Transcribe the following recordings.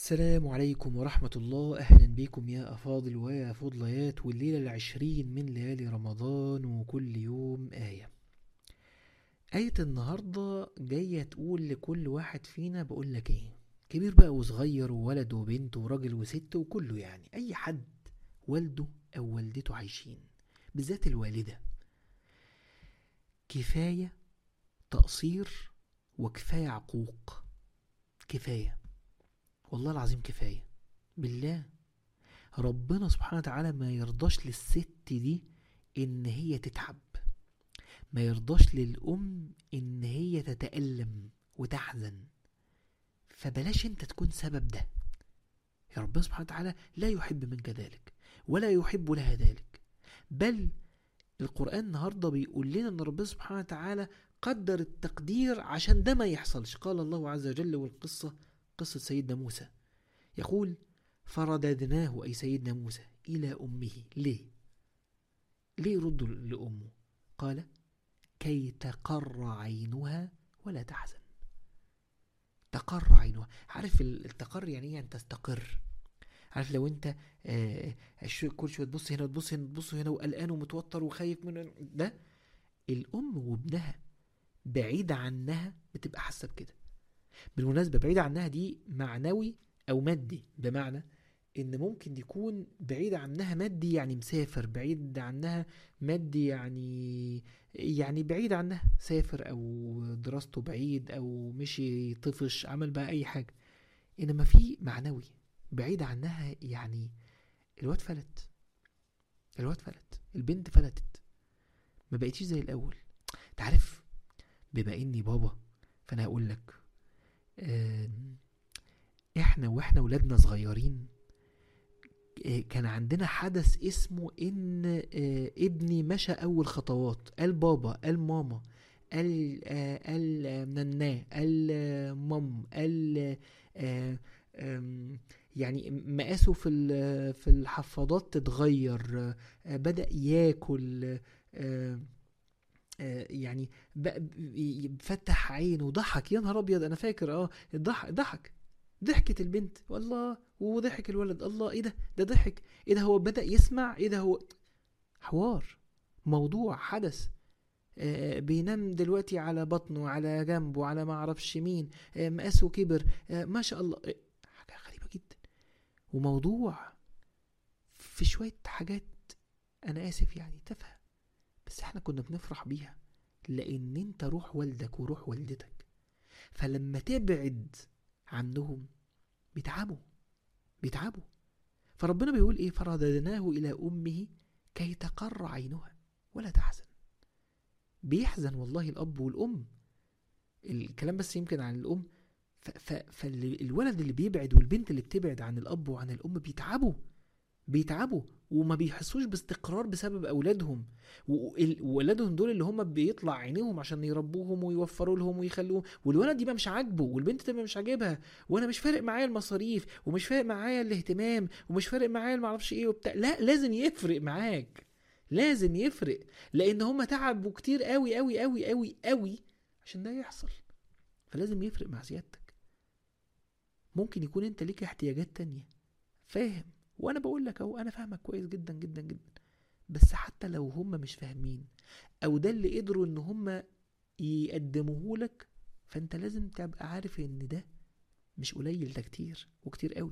السلام عليكم ورحمة الله أهلا بكم يا أفاضل ويا فضليات والليلة العشرين من ليالي رمضان وكل يوم آية آية النهاردة جاية تقول لكل واحد فينا بقول لك إيه كبير بقى وصغير وولد وبنت وراجل وست وكله يعني أي حد والده أو والدته عايشين بالذات الوالدة كفاية تقصير وكفاية عقوق كفاية والله العظيم كفاية بالله ربنا سبحانه وتعالى ما يرضاش للست دي ان هي تتعب ما يرضاش للأم ان هي تتألم وتحزن فبلاش انت تكون سبب ده يا ربنا سبحانه وتعالى لا يحب منك ذلك ولا يحب لها ذلك بل القرآن النهاردة بيقول لنا ان ربنا سبحانه وتعالى قدر التقدير عشان ده ما يحصلش قال الله عز وجل والقصة قصة سيدنا موسى يقول فرددناه أي سيدنا موسى إلى أمه ليه ليه يردوا لأمه قال كي تقر عينها ولا تحزن تقر عينها عارف التقر يعني ايه ان تستقر عارف لو انت آه كل شويه تبص هنا وتبص هنا تبص هنا وقلقان ومتوتر وخايف من ده الام وابنها بعيد عنها بتبقى حاسه بكده بالمناسبة بعيد عنها دي معنوي أو مادي بمعنى إن ممكن يكون بعيد عنها مادي يعني مسافر بعيد عنها مادي يعني يعني بعيد عنها سافر أو دراسته بعيد أو مشي طفش عمل بقى أي حاجة إنما في معنوي بعيد عنها يعني الواد فلت الواد فلت البنت فلتت ما بقيتيش زي الأول تعرف بما إني بابا فأنا هقول لك احنا واحنا ولادنا صغيرين كان عندنا حدث اسمه ان ابني مشى اول خطوات قال بابا قال ماما قال قال ننا قال مام قال يعني مقاسه في في الحفاضات تتغير بدا ياكل يعني فتح عينه وضحك يا نهار ابيض انا فاكر اه ضحك ضحك ضحكت البنت والله وضحك الولد الله ايه ده ده ضحك ايه ده هو بدا يسمع ايه ده هو حوار موضوع حدث آه بينام دلوقتي على بطنه على جنبه على ما اعرفش مين آه مقاسه كبر آه ما شاء الله حاجه غريبه جدا وموضوع في شويه حاجات انا اسف يعني تافهه بس احنا كنا بنفرح بيها لان انت روح والدك وروح والدتك فلما تبعد عنهم بيتعبوا بيتعبوا فربنا بيقول ايه فرددناه الى امه كي تقر عينها ولا تحزن بيحزن والله الاب والام الكلام بس يمكن عن الام فالولد اللي بيبعد والبنت اللي بتبعد عن الاب وعن الام بيتعبوا بيتعبوا وما بيحسوش باستقرار بسبب اولادهم وولادهم دول اللي هم بيطلع عينيهم عشان يربوهم ويوفروا لهم ويخلوهم والولد يبقى مش عاجبه والبنت تبقى مش عاجبها وانا مش فارق معايا المصاريف ومش فارق معايا الاهتمام ومش فارق معايا معرفش ايه وبتاع لا لازم يفرق معاك لازم يفرق لان هم تعبوا كتير قوي قوي قوي قوي قوي عشان ده يحصل فلازم يفرق مع سيادتك ممكن يكون انت ليك احتياجات تانية فاهم وانا بقول لك اهو انا فاهمك كويس جدا جدا جدا بس حتى لو هم مش فاهمين او ده اللي قدروا ان هم يقدموه لك فانت لازم تبقى عارف ان ده مش قليل ده كتير وكتير قوي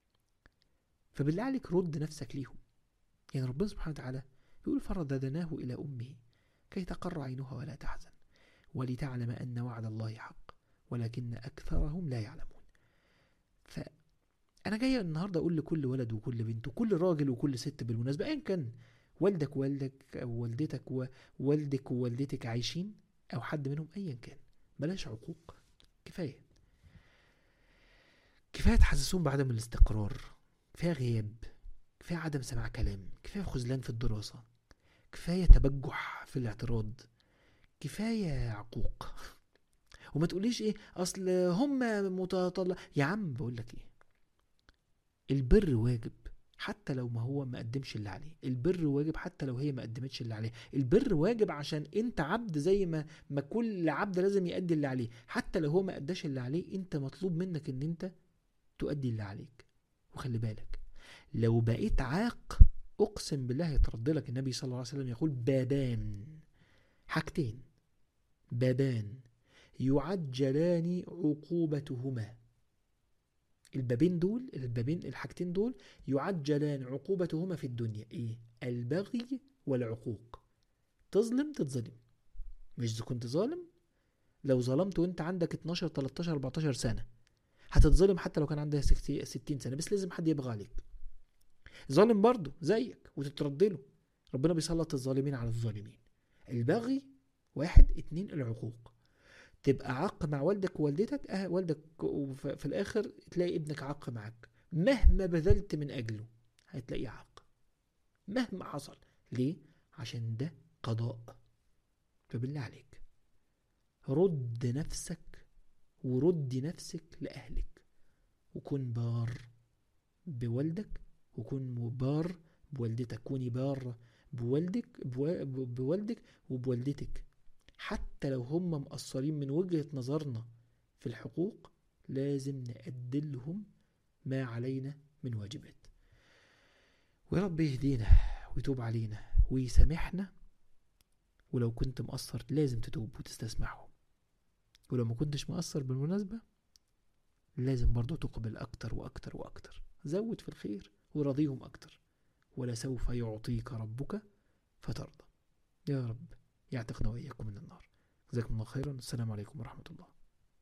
فبالله عليك رد نفسك ليهم يعني ربنا سبحانه وتعالى يقول فرددناه الى امه كي تقر عينها ولا تحزن ولتعلم ان وعد الله حق ولكن اكثرهم لا يعلمون ف انا جاي النهارده اقول لكل ولد وكل بنت وكل راجل وكل ست بالمناسبه ايا كان والدك ووالدك او والدتك ووالدك ووالدتك عايشين او حد منهم ايا كان بلاش عقوق كفايه كفايه تحسسون بعدم الاستقرار كفايه غياب كفايه عدم سماع كلام كفايه خذلان في الدراسه كفايه تبجح في الاعتراض كفايه عقوق وما تقوليش ايه اصل هم متطلع يا عم بقول لك ايه البر واجب حتى لو ما هو ما قدمش اللي عليه البر واجب حتى لو هي ما قدمتش اللي عليه البر واجب عشان انت عبد زي ما ما كل عبد لازم يأدي اللي عليه حتى لو هو ما اداش اللي عليه انت مطلوب منك ان انت تؤدي اللي عليك وخلي بالك لو بقيت عاق اقسم بالله يترد لك النبي صلى الله عليه وسلم يقول بابان حاجتين بابان يعجلان عقوبتهما البابين دول البابين الحاجتين دول يعجلان عقوبتهما في الدنيا ايه البغي والعقوق تظلم تتظلم مش إذا كنت ظالم لو ظلمت وانت عندك 12 13 14 سنه هتتظلم حتى لو كان عندها 60 سنه بس لازم حد يبغى عليك ظالم برضه زيك وتترد له ربنا بيسلط الظالمين على الظالمين البغي واحد اتنين العقوق تبقى عاق مع والدك ووالدتك اه والدك وف- في الاخر تلاقي ابنك عاق معاك مهما بذلت من اجله هتلاقيه عاق مهما حصل ليه عشان ده قضاء فبالله عليك رد نفسك وردي نفسك لأهلك وكن بار بوالدك وكن بار بوالدتك كوني بار بوالدك بوا- بوالدك وبوالدتك حتى لو هم مقصرين من وجهة نظرنا في الحقوق لازم نأدي لهم ما علينا من واجبات ويا رب يهدينا ويتوب علينا ويسامحنا ولو كنت مقصر لازم تتوب وتستسمحهم ولو ما كنتش مقصر بالمناسبة لازم برضو تقبل أكتر وأكتر وأكتر زود في الخير ورضيهم أكتر ولسوف يعطيك ربك فترضى يا رب يعتقنا وإياكم من النار جزاكم الله خيرا السلام عليكم ورحمة الله